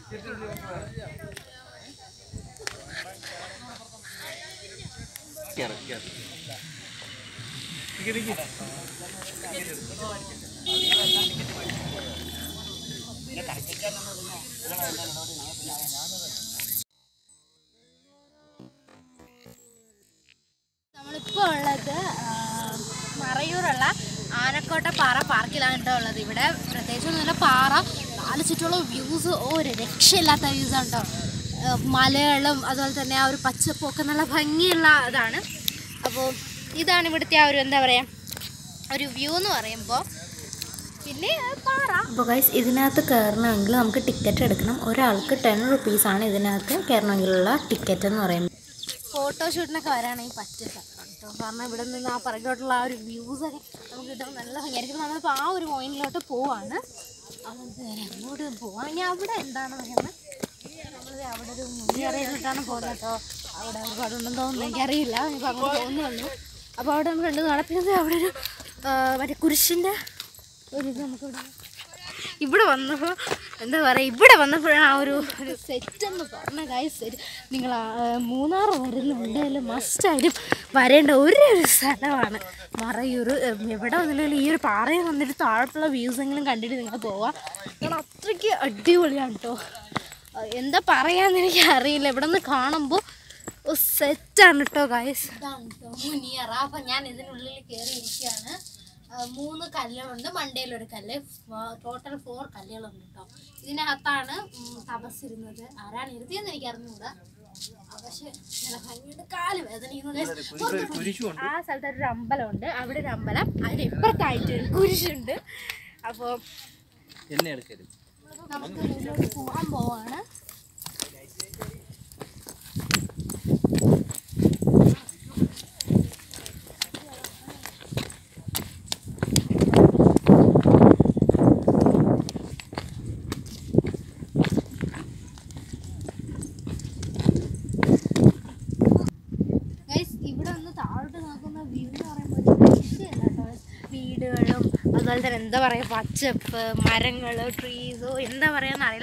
നമ്മളിപ്പോൾ ഉള്ളത് ആ, മറയൂരുള്ള ആനക്കോട്ട പാറ പാർക്കിലാണ് കേട്ടോ ഉള്ളത് ഇവിടെ പ്രത്യേകിച്ച് നല്ല പാറ നാല് ചുറ്റുള്ള വ്യൂസ് ഒരു രക്ഷയില്ലാത്ത വ്യൂസാണ് കേട്ടോ ആ, മലകളും അതുപോലെ തന്നെ ആ ഒരു പച്ചപ്പും ഒക്കെ നല്ല ഭംഗിയുള്ള ഇതാണ് അപ്പോൾ ഇതാണ് ഇവിടുത്തെ ആ ഒരു എന്താ പറയുക ഒരു വ്യൂ എന്ന് പറയുമ്പോൾ പിന്നെ ആ പാറ അപ്പോൾ ഗൈസ് ഇതിനകത്ത് കയറണമെങ്കിൽ നമുക്ക് ടിക്കറ്റ് എടുക്കണം ഒരാൾക്ക് ടെൻ റുപ്പീസാണ് ഇതിനകത്ത് കയറണമെങ്കിലുള്ള ടിക്കറ്റ് എന്ന് പറയുന്നത് ഫോട്ടോഷൂട്ടിനൊക്കെ വരാണെങ്കിൽ പറ്റില്ല കേട്ടോ കാരണം ഇവിടെ നിന്ന് ആ പറകിലോട്ടുള്ള ആ ഒരു വ്യൂസ് ഒക്കെ നമുക്ക് കിട്ടുമ്പോൾ നല്ല ഭംഗിയായിരിക്കും നമ്മളിപ്പോൾ ആ ഒരു പോയിന്റിലോട്ട് പോവാണ് അങ്ങോട്ട് അങ്ങോട്ട് പോവാം ഇനി അവിടെ എന്താണ് പറയുന്നത് നമ്മൾ അവിടെ ഒരു മുന്നിയറയിലോട്ടാണ് പോകുന്നത് കേട്ടോ അവിടെ ഒരുപാടുണ്ടെന്ന് തോന്നുന്നു എനിക്കറിയില്ല ഇപ്പോൾ അങ്ങോട്ട് പോകുന്നുള്ളൂ അപ്പോൾ അവിടെ നമുക്ക് രണ്ട് നടക്കുന്നത് അവിടെ ഒരു ആ, മറ്റേ കുരിശിൻ്റെ ഒരു ഇത് നമുക്ക് ഇവിടെ ഇവിടെ വന്നപ്പോൾ എന്താ പറയുക ഇവിടെ വന്നപ്പോഴാണ് ആ ഒരു ഒരു സെറ്റ് എന്ന് പറഞ്ഞ കാര്യം സെറ്റ് നിങ്ങൾ മൂന്നാർ വരുന്നുണ്ടെങ്കിൽ മസ്റ്റായിട്ടും വരേണ്ട ഒരേ ഒരു സ്ഥലമാണ് മറയൂർ ഉം, എവിടെ വന്നില്ലെങ്കിലും ഈ ഒരു പാറയിൽ വന്നിട്ട് താഴത്തുള്ള വ്യൂസെങ്കിലും കണ്ടിട്ട് നിങ്ങൾ പോവാം കാരണം അത്രയ്ക്ക് അടിപൊളിയാണ് കേട്ടോ എന്താ പറയാന്ന് എനിക്ക് അറിയില്ല ഇവിടെ നിന്ന് കാണുമ്പോൾ സെറ്റാണ് കേട്ടോ ഗായസ് ഇതാണ് കേട്ടോ മുനിയറ അപ്പം ഞാൻ ഇതിനുള്ളിൽ കയറി ഇരിക്കുകയാണ് ആ, മൂന്ന് കല്ലുകളുണ്ട് മണ്ടയിലൊരു കല്ല് ടോട്ടൽ ഫോർ കല്ലുകളുണ്ട് കേട്ടോ ഇതിനകത്താണ് ഉം, തപസ്സിരുന്നത് ആരാണ് ഇരുത്തിയെന്ന് എനിക്ക് അറിഞ്ഞുകൂടാ ആ, പക്ഷെ നല്ല ഭംഗിയുണ്ട് കാല് വേദനിക്കുന്നു ആ സ്ഥലത്ത് ഒരു അമ്പലമുണ്ട് അവിടെ ഒരു അമ്പലം അതിന് ഇപ്പുറത്തായിട്ട് ഒരു കുരിശുണ്ട് അപ്പോൾ എന്നെ എടുക്കരുത് നമുക്ക് ഇതിലോട്ട് പോകാൻ പോവാണ് ഗൈസ് ഇവിടെ ഒന്ന് താഴോട്ട് നോക്കുന്ന വ്യൂ എന്ന് പറയുമ്പോൾ ഒരു രക്ഷയില്ല കേട്ടോ വീടുകളും അതുപോലെ തന്നെ എന്താ പറയുക പച്ചപ്പ് മരങ്ങൾ ട്രീസോ എന്താ പറയാന്ന് അറിയില്ല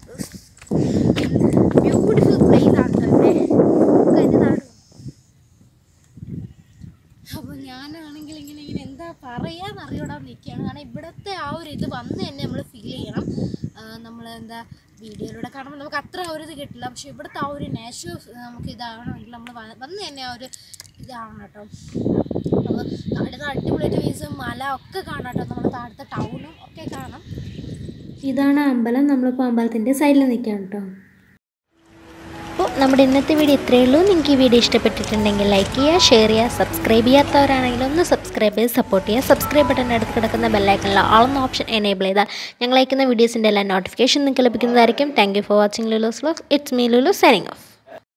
ബ്യൂട്ടിഫുൾ പ്ലേസ് ആണ് കേട്ടോ ഇവിടെ നമുക്ക് അതിൻ്റെ താഴോട്ട് അപ്പോൾ ഞാനാണെങ്കിൽ ഇങ്ങനെ ഇങ്ങനെ എന്താ പറയാന്ന് അറിയൂടാ നിൽക്കുകയാണ് കാരണം ഇവിടുത്തെ ആ ഒരു ഇത് വന്ന് തന്നെ നമ്മൾ ഫീൽ ചെയ്യണം നമ്മൾ എന്താ വീഡിയോയിലൂടെ കാണുമ്പോൾ നമുക്ക് അത്ര ആ ഒരു ഇത് കിട്ടില്ല പക്ഷെ ഇവിടുത്തെ ആ ഒരു നാച്ചുറൽ നമുക്ക് ഇതാവണമെങ്കിൽ നമ്മൾ വന്ന് തന്നെ ആ ഒരു ഇതാവണം കേട്ടോ അപ്പോൾ താഴത്തെ അടിപൊളിയായിട്ട് വീസും മല ഒക്കെ കാണാം കേട്ടോ നമ്മുടെ താഴത്തെ ടൗണും ഒക്കെ കാണാം ഇതാണ് അമ്പലം നമ്മളിപ്പോൾ അമ്പലത്തിൻ്റെ സൈഡിൽ നിൽക്കുകയാണ് കേട്ടോ അപ്പോൾ നമ്മുടെ ഇന്നത്തെ വീഡിയോ ഇത്രയേ ഉള്ളൂ നിങ്ങൾക്ക് ഈ വീഡിയോ ഇഷ്ടപ്പെട്ടിട്ടുണ്ടെങ്കിൽ ലൈക്ക് ചെയ്യുക ഷെയർ ചെയ്യുക സബ്സ്ക്രൈബ് ചെയ്യാത്തവരാണെങ്കിൽ ഒന്ന് സബ്സ്ക്രൈബ് ചെയ്ത് സപ്പോർട്ട് ചെയ്യുക സബ്സ്ക്രൈബ് ബട്ടൻ്റെ അടുത്ത് കിടക്കുന്ന ബെല്ലൈക്കണിൽ ആളെന്ന ഓപ്ഷൻ എനേബിൾ ചെയ്താൽ ഞങ്ങൾ അയക്കുന്ന വീഡിയോസിൻ്റെ എല്ലാ നോട്ടിഫിക്കേഷൻ നിങ്ങൾക്ക് ലഭിക്കുന്നതായിരിക്കും thank you for watching Lulu's vlogs it's me Lulu signing of